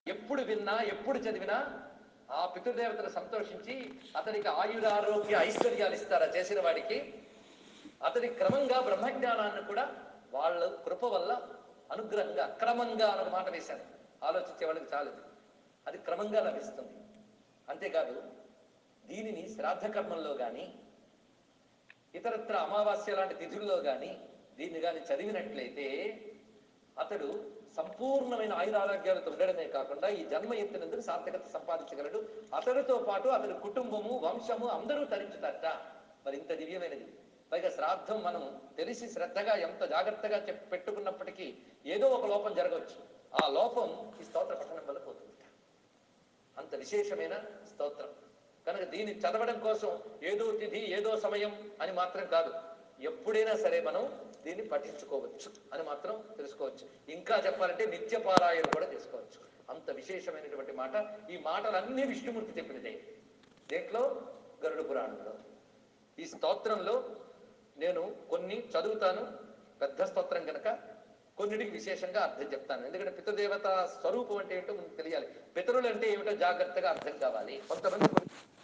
ఎప్పుడు విన్నా ఎప్పుడు చదివినా ఆ పితృదేవతను సంతోషించి అతనికి ఆయురారోగ్య ఐశ్వర్యాలు ఇస్తారా చేసిన వాడికి అతని క్రమంగా బ్రహ్మజ్ఞానాన్ని కూడా వాళ్ళ కృప వల్ల అనుగ్రహంగా క్రమంగా అన్న మాట వేశాను ఆలోచించే వాళ్ళకి చాలదు అది క్రమంగా లభిస్తుంది అంతేకాదు దీనిని శ్రాద్ధ కర్మంలో కానీ ఇతరత్ర అమావాస్య లాంటి తిథుల్లో కానీ దీన్ని కానీ చదివినట్లయితే అతడు సంపూర్ణమైన ఆయురారోగ్యాలతో ఉండడమే కాకుండా ఈ జన్మ ఎత్తినందుకు సార్థకత సంపాదించగలడు అతడితో పాటు అతడి కుటుంబము వంశము అందరూ తరించుతారట మరి ఇంత దివ్యమైనది పైగా శ్రాద్ధం మనం తెలిసి శ్రద్ధగా ఎంత జాగ్రత్తగా చెప్పి పెట్టుకున్నప్పటికీ ఏదో ఒక లోపం జరగవచ్చు ఆ లోపం ఈ స్తోత్ర పఠనం వల్ల పోతుంది అంత విశేషమైన స్తోత్రం కనుక దీన్ని చదవడం కోసం ఏదో తిథి ఏదో సమయం అని మాత్రం కాదు ఎప్పుడైనా సరే మనం దీన్ని పఠించుకోవచ్చు అని మాత్రం తెలుసుకోవచ్చు ఇంకా చెప్పాలంటే నిత్య పారాయణ కూడా చేసుకోవచ్చు అంత విశేషమైనటువంటి మాట ఈ మాటలన్నీ విష్ణుమూర్తి చెప్పినదే దేంట్లో గరుడు పురాణంలో ఈ స్తోత్రంలో నేను కొన్ని చదువుతాను పెద్ద స్తోత్రం కనుక కొన్నిటికి విశేషంగా అర్థం చెప్తాను ఎందుకంటే పితృదేవత స్వరూపం అంటే ఏంటో మనకు తెలియాలి పితరులు అంటే ఏమిటో జాగ్రత్తగా అర్థం కావాలి కొంతమంది